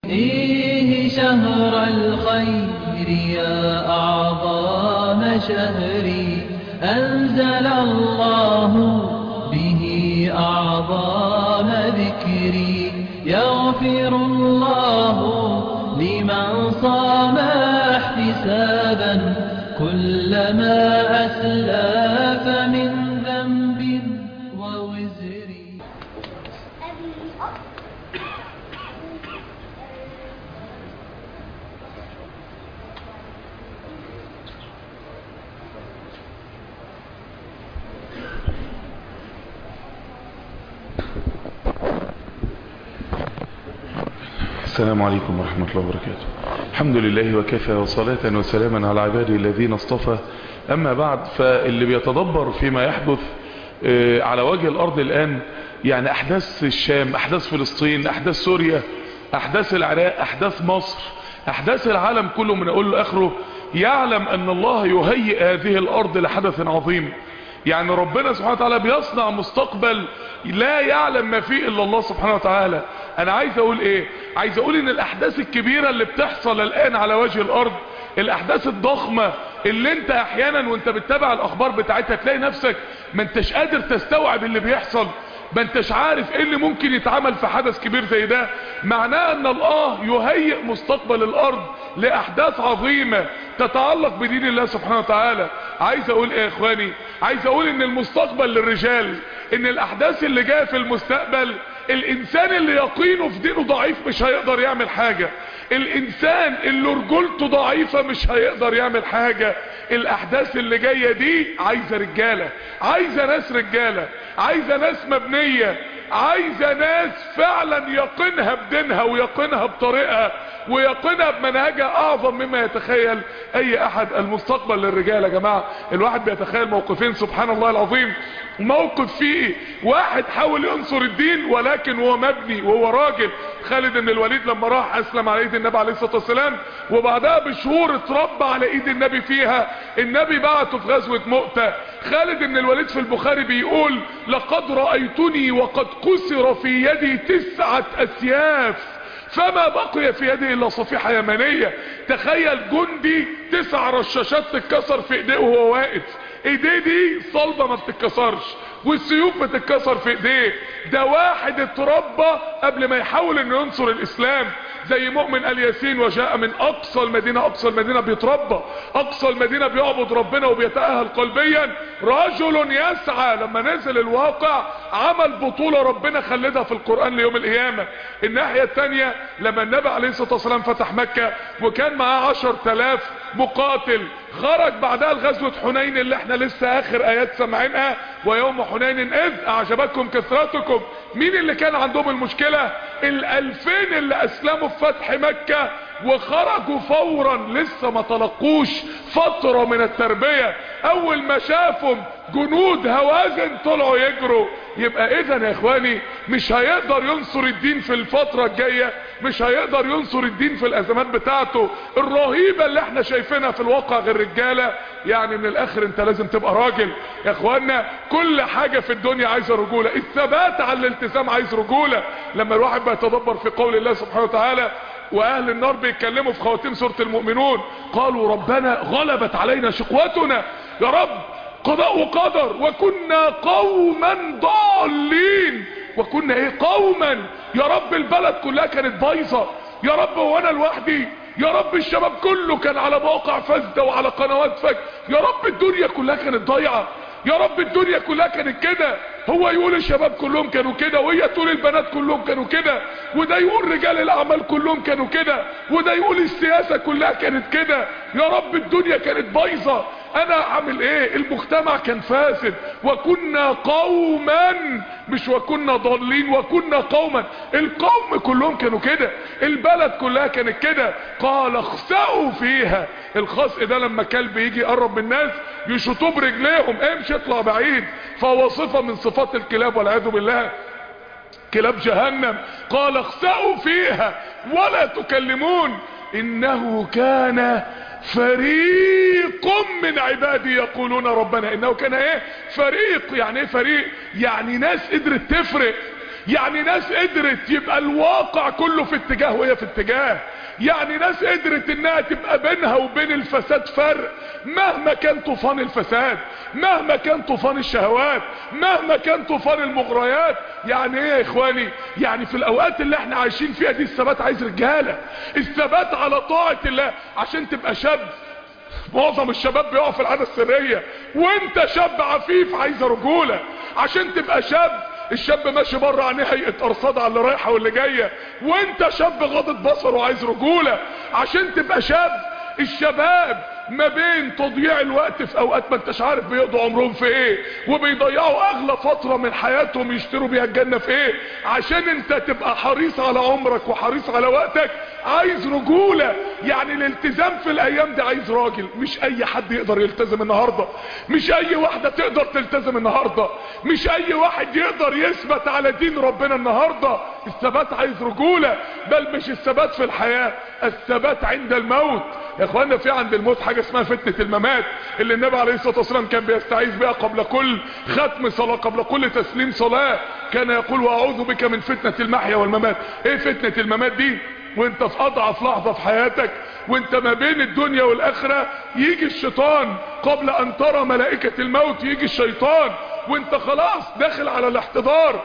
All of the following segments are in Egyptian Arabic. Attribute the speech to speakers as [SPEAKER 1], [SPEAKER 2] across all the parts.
[SPEAKER 1] فيه شهر الخير يا أعظم شهري أنزل الله به أعظم ذكري يغفر الله لمن صام احتسابا كلما أسلف من ذنب ووزر
[SPEAKER 2] السلام عليكم ورحمة الله وبركاته الحمد لله وكفى وصلاة وسلاما على عباده الذين اصطفى أما بعد فاللي بيتدبر فيما يحدث آه، على وجه الأرض الآن يعني أحداث الشام أحداث فلسطين أحداث سوريا أحداث العراق أحداث مصر أحداث العالم كله من أقول لآخره يعلم أن الله يهيئ هذه الأرض لحدث عظيم يعني ربنا سبحانه وتعالى بيصنع مستقبل لا يعلم ما فيه الا الله سبحانه وتعالى انا عايز اقول ايه عايز اقول ان الاحداث الكبيرة اللي بتحصل الان على وجه الارض الاحداث الضخمة اللي انت احيانا وانت بتتابع الاخبار بتاعتها تلاقي نفسك ما انتش قادر تستوعب اللي بيحصل ما انتش عارف ايه اللي ممكن يتعمل في حدث كبير زي ده معناه ان الله يهيئ مستقبل الارض لاحداث عظيمة تتعلق بدين الله سبحانه وتعالى عايز اقول ايه يا اخواني عايز اقول ان المستقبل للرجال ان الاحداث اللي جايه في المستقبل الانسان اللي يقينه في دينه ضعيف مش هيقدر يعمل حاجة الانسان اللي رجولته ضعيفة مش هيقدر يعمل حاجة الاحداث اللي جاية دي عايزة رجالة عايزة ناس رجالة عايزة ناس مبنية عايزة ناس فعلا يقينها بدينها ويقينها بطريقها ويقينها بمنهجها اعظم مما يتخيل اي احد المستقبل للرجال يا جماعة الواحد بيتخيل موقفين سبحان الله العظيم موقف فيه واحد حاول ينصر الدين ولكن هو مبني وهو راجل خالد بن الوليد لما راح اسلم على ايد النبي عليه الصلاة والسلام وبعدها بشهور اتربى على ايد النبي فيها النبي بعته في غزوة مؤتة خالد بن الوليد في البخاري بيقول لقد رأيتني وقد كسر في يدي تسعة اسياف فما بقي في يده الا صفيحة يمنية تخيل جندي تسع رشاشات تتكسر في ايديه وهو واقف ايديه دي صلبة ما بتتكسرش والسيوف بتتكسر في ايديه ده واحد اتربى قبل ما يحاول انه ينصر الاسلام زي مؤمن الياسين وجاء من اقصى المدينة اقصى المدينة بيتربى اقصى المدينة بيعبد ربنا وبيتأهل قلبيا رجل يسعى لما نزل الواقع عمل بطولة ربنا خلدها في القرآن ليوم القيامة الناحية التانية لما النبي عليه الصلاة والسلام فتح مكة وكان معاه عشر تلاف مقاتل خرج بعدها لغزوة حنين اللي احنا لسه اخر ايات سمعينها ويوم حنين اذ اعجبتكم كثرتكم مين اللي كان عندهم المشكلة الالفين اللي اسلموا في فتح مكة وخرجوا فورا لسه ما تلقوش فترة من التربية اول ما شافهم جنود هوازن طلعوا يجروا يبقى اذا يا اخواني مش هيقدر ينصر الدين في الفترة الجاية مش هيقدر ينصر الدين في الازمات بتاعته الرهيبة اللي احنا شايفينها في الواقع غير رجالة يعني من الاخر انت لازم تبقى راجل يا اخوانا كل حاجة في الدنيا عايزة رجولة الثبات على الالتزام عايز رجولة لما الواحد بيتدبر في قول الله سبحانه وتعالى واهل النار بيتكلموا في خواتيم سورة المؤمنون قالوا ربنا غلبت علينا شقوتنا يا رب قضاء وقدر وكنا قوما ضالين وكنا ايه قوما يا رب البلد كلها كانت بايظه يا رب هو انا لوحدي يا رب الشباب كله كان على مواقع فاسده وعلى قنوات فك يا رب الدنيا كلها كانت ضايعه يا رب الدنيا كلها كانت كده هو يقول الشباب كلهم كانوا كده وهي تقول البنات كلهم كانوا كده وده يقول رجال الاعمال كلهم كانوا كده وده يقول السياسة كلها كانت كده يا رب الدنيا كانت بايظة انا اعمل ايه المجتمع كان فاسد وكنا قوما مش وكنا ضالين وكنا قوما القوم كلهم كانوا كده البلد كلها كانت كده قال اخسأوا فيها الخسء ده لما كلب يجي يقرب من الناس يشطوه برجليهم امشي اطلع بعيد فهو صفة من صفات الكلاب والعياذ بالله كلاب جهنم قال اخسأوا فيها ولا تكلمون انه كان فريق من عبادي يقولون ربنا انه كان ايه فريق يعني ايه فريق يعني ناس قدرت تفرق يعني ناس قدرت يبقى الواقع كله في اتجاه وهي في اتجاه يعني ناس قدرت انها تبقى بينها وبين الفساد فرق مهما كان طوفان الفساد مهما كان طوفان الشهوات مهما كان طوفان المغريات يعني ايه يا اخواني يعني في الاوقات اللي احنا عايشين فيها دي الثبات عايز رجالة الثبات على طاعة الله عشان تبقى شاب معظم الشباب بيقع في العادة السرية وانت شاب عفيف عايز رجولة عشان تبقى شاب الشاب ماشي بره عينيه هيئه ارصاد على اللي رايحه واللي جايه وانت شاب غاضب بصر وعايز رجوله عشان تبقى شاب الشباب ما بين تضييع الوقت في اوقات ما انتش عارف بيقضوا عمرهم في ايه وبيضيعوا اغلى فترة من حياتهم يشتروا بيها الجنة في ايه عشان انت تبقى حريص على عمرك وحريص على وقتك عايز رجولة يعني الالتزام في الايام دي عايز راجل مش اي حد يقدر يلتزم النهاردة مش اي واحدة تقدر تلتزم النهاردة مش اي واحد يقدر يثبت على دين ربنا النهاردة الثبات عايز رجولة بل مش الثبات في الحياة الثبات عند الموت يا اخوانا في عند الموت حاجة اسمها فتنة الممات اللي النبي عليه الصلاة والسلام كان بيستعيذ بها قبل كل ختم صلاة قبل كل تسليم صلاة كان يقول واعوذ بك من فتنة المحيا والممات ايه فتنة الممات دي وانت في اضعف لحظة في حياتك وانت ما بين الدنيا والاخرة يجي الشيطان قبل ان ترى ملائكة الموت يجي الشيطان وانت خلاص داخل على الاحتضار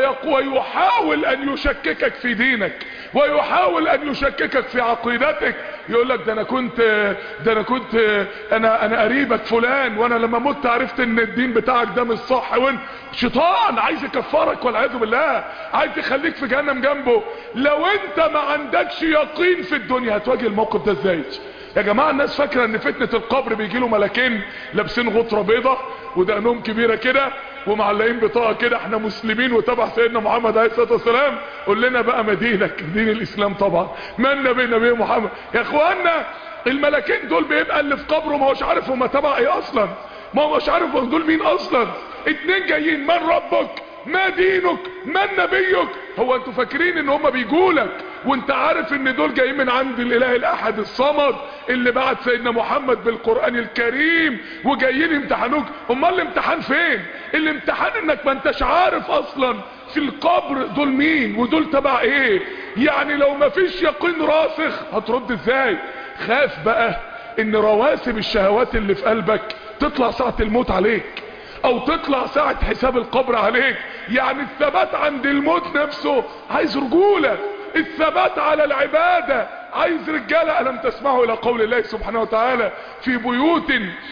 [SPEAKER 2] ويحاول ان يشككك في دينك ويحاول ان يشككك في عقيدتك يقول لك ده انا كنت ده انا كنت انا انا قريبك فلان وانا لما مت عرفت ان الدين بتاعك ده مش صح وانت شيطان عايز يكفرك والعياذ بالله عايز يخليك في جهنم جنبه لو انت ما عندكش يقين في الدنيا هتواجه الموقف ده ازاي يا جماعة الناس فاكرة ان فتنة القبر بيجي له ملكين لابسين غطرة بيضة ودقنهم كبيرة كده ومعلقين بطاقة كده احنا مسلمين وتبع سيدنا محمد عليه الصلاة والسلام قول لنا بقى مدينك دين الاسلام طبعا من نبي نبي محمد يا اخوانا الملكين دول بيبقى اللي في قبره ما هوش عارف هما تبع ايه اصلا ما هوش عارف دول مين اصلا اتنين جايين من ربك ما دينك من نبيك هو انتوا فاكرين ان هما بيجولك وانت عارف ان دول جايين من عند الاله الاحد الصمد اللي بعت سيدنا محمد بالقرآن الكريم وجايين يمتحنوك امال الامتحان فين الامتحان انك ما انتش عارف اصلا في القبر دول مين ودول تبع ايه يعني لو ما فيش يقين راسخ هترد ازاي خاف بقى ان رواسب الشهوات اللي في قلبك تطلع ساعة الموت عليك او تطلع ساعة حساب القبر عليك يعني الثبات عند الموت نفسه عايز رجولة الثبات على العبادة عايز رجالة ألم تسمعوا إلى قول الله سبحانه وتعالى في بيوت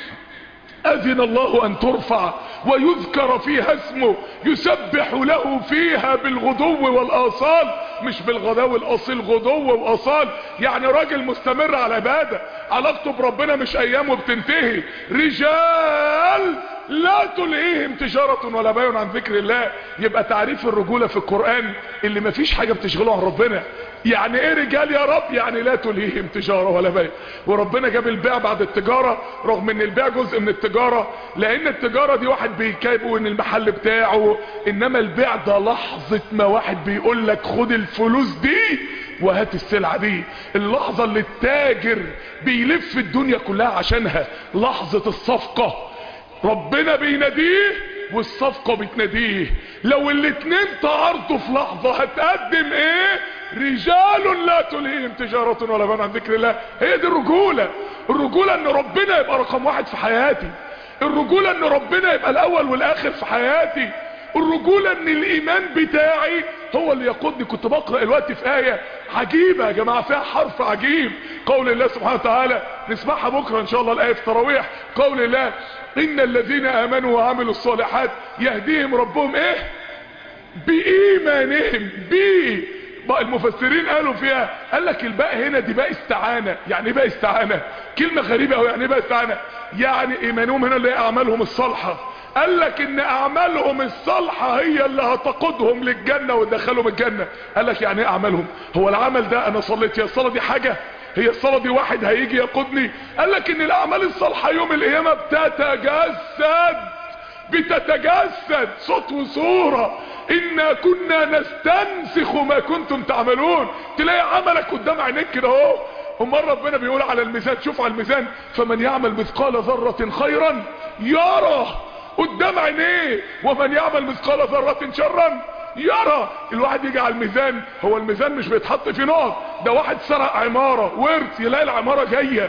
[SPEAKER 2] أذن الله أن ترفع ويذكر فيها اسمه يسبح له فيها بالغدو والآصال مش بالغدو الأصيل غدو وأصال يعني راجل مستمر على عبادة علاقته بربنا مش أيامه بتنتهي رجال لا تلهيهم تجارة ولا بيع عن ذكر الله يبقى تعريف الرجولة في القرآن اللي مفيش حاجة بتشغله عن ربنا يعني ايه رجال يا رب يعني لا تلهيهم تجارة ولا بيع وربنا جاب البيع بعد التجارة رغم ان البيع جزء من التجارة لان التجارة دي واحد بيكابه ان المحل بتاعه انما البيع ده لحظة ما واحد بيقول لك خد الفلوس دي وهات السلعة دي اللحظة اللي التاجر بيلف الدنيا كلها عشانها لحظة الصفقة ربنا بيناديه والصفقة بتناديه لو الاتنين تعارضوا في لحظة هتقدم ايه رجال لا تلهيهم تجارة ولا بيع عن ذكر الله هي دي الرجولة الرجولة ان ربنا يبقى رقم واحد في حياتي الرجولة ان ربنا يبقى الاول والاخر في حياتي الرجولة ان الايمان بتاعي هو اللي يقودني كنت بقرأ الوقت في آية عجيبة يا جماعة فيها حرف عجيب قول الله سبحانه وتعالى نسمعها بكرة ان شاء الله الآية في تراويح قول الله ان الذين امنوا وعملوا الصالحات يهديهم ربهم ايه بايمانهم بي بقى المفسرين قالوا فيها قال لك الباء هنا دي باء استعانة يعني ايه باء استعانة كلمة غريبة قوي يعني ايه باء استعانة يعني ايمانهم هنا اللي هي اعمالهم الصالحة قال لك ان اعمالهم الصالحة هي اللي هتقودهم للجنة وتدخلهم الجنة قال لك يعني ايه اعمالهم هو العمل ده انا صليت هي الصلاة دي حاجة هي الصلاة دي واحد هيجي يقودني قال لك ان الاعمال الصالحة يوم القيامة بتتجسد بتتجسد صوت وصورة انا كنا نستنسخ ما كنتم تعملون تلاقي عملك قدام عينيك كده اهو امال ربنا بيقول على الميزان شوف على الميزان فمن يعمل مثقال ذرة خيرا يرى قدام عينيه ومن يعمل مثقال ذرة شرا يرى الواحد يجي على الميزان هو الميزان مش بيتحط فيه نقط ده واحد سرق عمارة ورث يلاقي العمارة جاية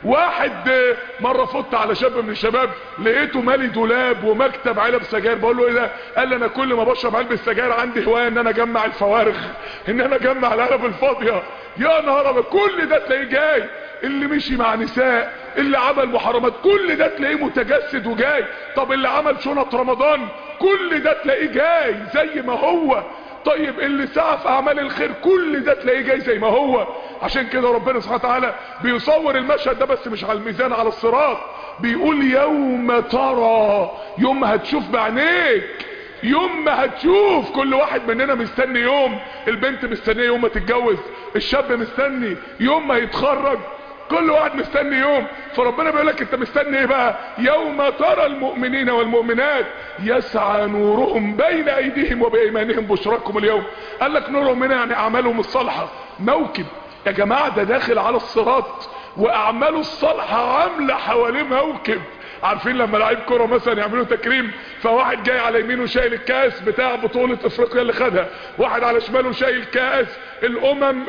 [SPEAKER 2] واحد مرة فت على شاب من الشباب لقيته مالي دولاب ومكتب علب سجاير بقول له ايه ده قال لي انا كل ما بشرب علبة سجاير عندي هواية ان انا اجمع الفوارغ ان انا اجمع العلب الفاضية يا نهار ابيض كل ده تلاقيه جاي اللي مشي مع نساء اللي عمل محرمات كل ده تلاقيه متجسد وجاي طب اللي عمل شنط رمضان كل ده تلاقيه جاي زي ما هو طيب اللي سعى في اعمال الخير كل ده تلاقيه جاي زي ما هو عشان كده ربنا سبحانه وتعالى بيصور المشهد ده بس مش على الميزان على الصراط بيقول يوم ترى يوم ما هتشوف بعينيك يوم ما هتشوف كل واحد مننا مستني يوم البنت مستنيه يوم ما تتجوز الشاب مستني يوم ما يتخرج كل واحد مستني يوم فربنا بيقول لك انت مستني ايه بقى يوم ترى المؤمنين والمؤمنات يسعى نورهم بين ايديهم وبايمانهم بشراكم اليوم قال لك نورهم هنا يعني اعمالهم الصالحه موكب يا جماعه ده داخل على الصراط واعماله الصالحه عامله حواليه موكب عارفين لما لعيب كرة مثلا يعملوا تكريم فواحد جاي على يمينه شايل الكاس بتاع بطولة افريقيا اللي خدها واحد على شماله شايل كاس الامم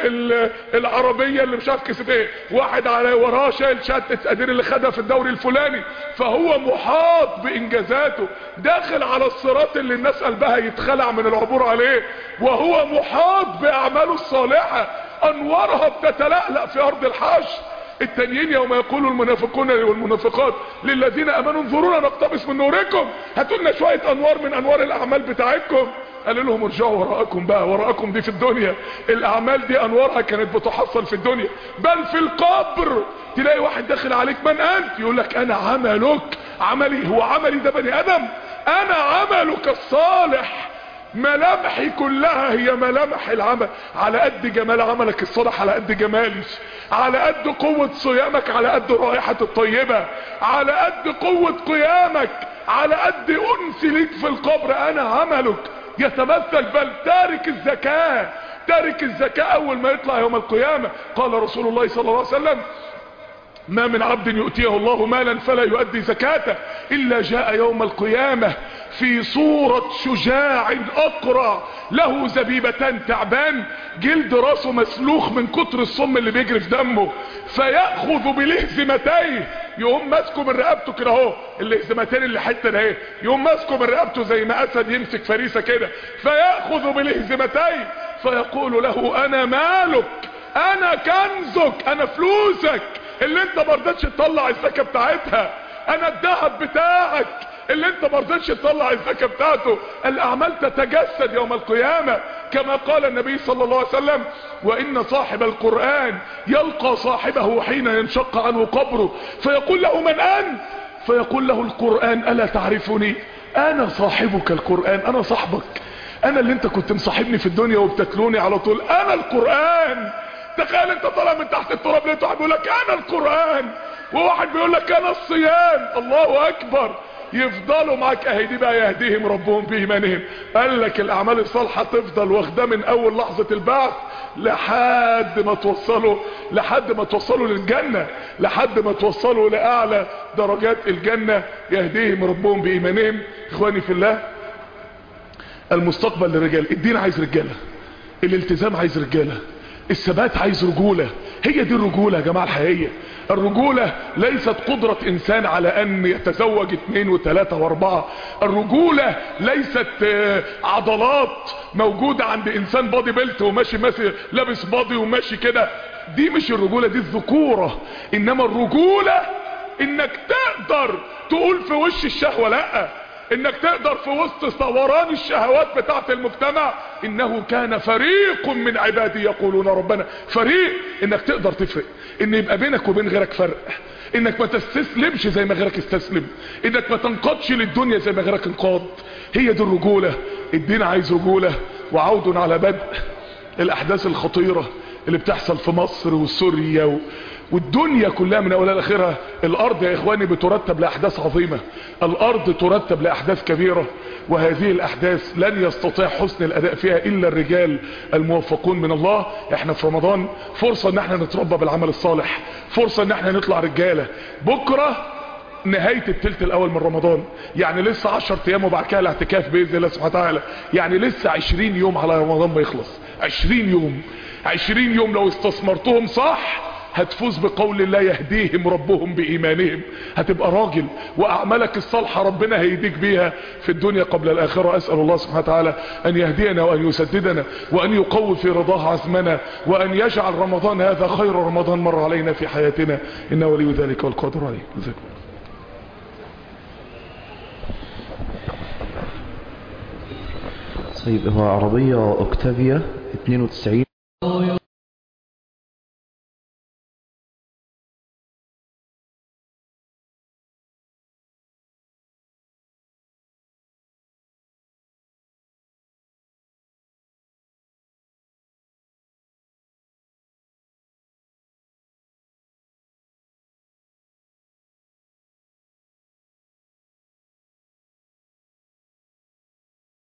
[SPEAKER 2] العربية اللي مش عارف كسب ايه واحد على وراه شايل شهادة تقدير اللي خدها في الدوري الفلاني فهو محاط بانجازاته داخل على الصراط اللي الناس قلبها يتخلع من العبور عليه وهو محاط باعماله الصالحة انوارها بتتلألأ في ارض الحشر التانيين يوم يقول المنافقون والمنافقات للذين امنوا انظرونا نقتبس من نوركم هاتوا لنا شويه انوار من انوار الاعمال بتاعتكم قال لهم ارجعوا وراءكم بقى وراءكم دي في الدنيا الاعمال دي انوارها كانت بتحصل في الدنيا بل في القبر تلاقي واحد داخل عليك من انت يقول لك انا عملك عملي هو عملي ده بني ادم انا عملك الصالح ملامحي كلها هي ملامح العمل على قد جمال عملك الصالح على قد جمالي على قد قوة صيامك على قد رائحة الطيبة على قد قوة قيامك على قد انس ليك في القبر انا عملك يتمثل بل تارك الزكاة تارك الزكاة اول ما يطلع يوم القيامة قال رسول الله صلى الله عليه وسلم ما من عبد يؤتيه الله مالا فلا يؤدي زكاته الا جاء يوم القيامة في صورة شجاع اقرع له زبيبتان تعبان جلد راسه مسلوخ من كتر الصم اللي بيجري في دمه فيأخذ بلهزمتيه يقوم ماسكه من رقبته كده اهو اللهزمتين اللي حته ده اهي يقوم ماسكه من رقبته زي ما اسد يمسك فريسه كده فيأخذ بلهزمتيه فيقول له انا مالك انا كنزك انا فلوسك اللي انت مرضتش تطلع الزكاه بتاعتها انا الذهب بتاعك اللي انت مرضتش تطلع الزكاه بتاعته الاعمال تتجسد يوم القيامه كما قال النبي صلى الله عليه وسلم وان صاحب القران يلقى صاحبه حين ينشق عنه قبره فيقول له من انت فيقول له القران الا تعرفني انا صاحبك القران انا صاحبك انا اللي انت كنت مصاحبني في الدنيا وبتتلوني على طول انا القران تخيل انت طالع من تحت التراب لقيت واحد بيقول لك انا القران وواحد بيقول لك انا الصيام الله اكبر يفضلوا معاك اهي دي بقى يهديهم ربهم في ايمانهم قال لك الاعمال الصالحه تفضل واخده من اول لحظه البعث لحد ما توصلوا لحد ما توصلوا للجنه لحد ما توصلوا لاعلى درجات الجنه يهديهم ربهم بايمانهم اخواني في الله المستقبل للرجال الدين عايز رجاله الالتزام عايز رجاله الثبات عايز رجولة هي دي الرجولة يا جماعة الحقيقية الرجولة ليست قدرة انسان على ان يتزوج اثنين وثلاثة واربعة الرجولة ليست عضلات موجودة عند انسان بادي بيلت وماشي ماشي لابس بادي وماشي كده دي مش الرجولة دي الذكورة انما الرجولة انك تقدر تقول في وش الشهوة لأ انك تقدر في وسط ثوران الشهوات بتاعت المجتمع انه كان فريق من عبادي يقولون ربنا فريق انك تقدر تفرق ان يبقى بينك وبين غيرك فرق انك ما تستسلمش زي ما غيرك استسلم انك ما تنقضش للدنيا زي ما غيرك انقاض هي دي الرجولة الدين عايز رجولة وعود على بدء الاحداث الخطيرة اللي بتحصل في مصر وسوريا و... والدنيا كلها من اولها لاخرها الارض يا اخواني بترتب لاحداث عظيمة الارض ترتب لاحداث كبيرة وهذه الاحداث لن يستطيع حسن الاداء فيها الا الرجال الموفقون من الله احنا في رمضان فرصة ان احنا نتربى بالعمل الصالح فرصة ان احنا نطلع رجالة بكرة نهاية التلت الاول من رمضان يعني لسه 10 ايام وبعد كده الاعتكاف باذن الله سبحانه وتعالى يعني لسه 20 يوم على رمضان ما يخلص 20 يوم 20 يوم لو استثمرتهم صح هتفوز بقول الله يهديهم ربهم بإيمانهم هتبقى راجل وأعمالك الصالحة ربنا هيديك بيها في الدنيا قبل الآخرة أسأل الله سبحانه وتعالى أن يهدينا وأن يسددنا وأن يقوي في رضاه عزمنا وأن يجعل رمضان هذا خير رمضان مر علينا في حياتنا إنه ولي ذلك والقادر عليه جزاكم
[SPEAKER 3] طيب هو عربية اوكتافيا 92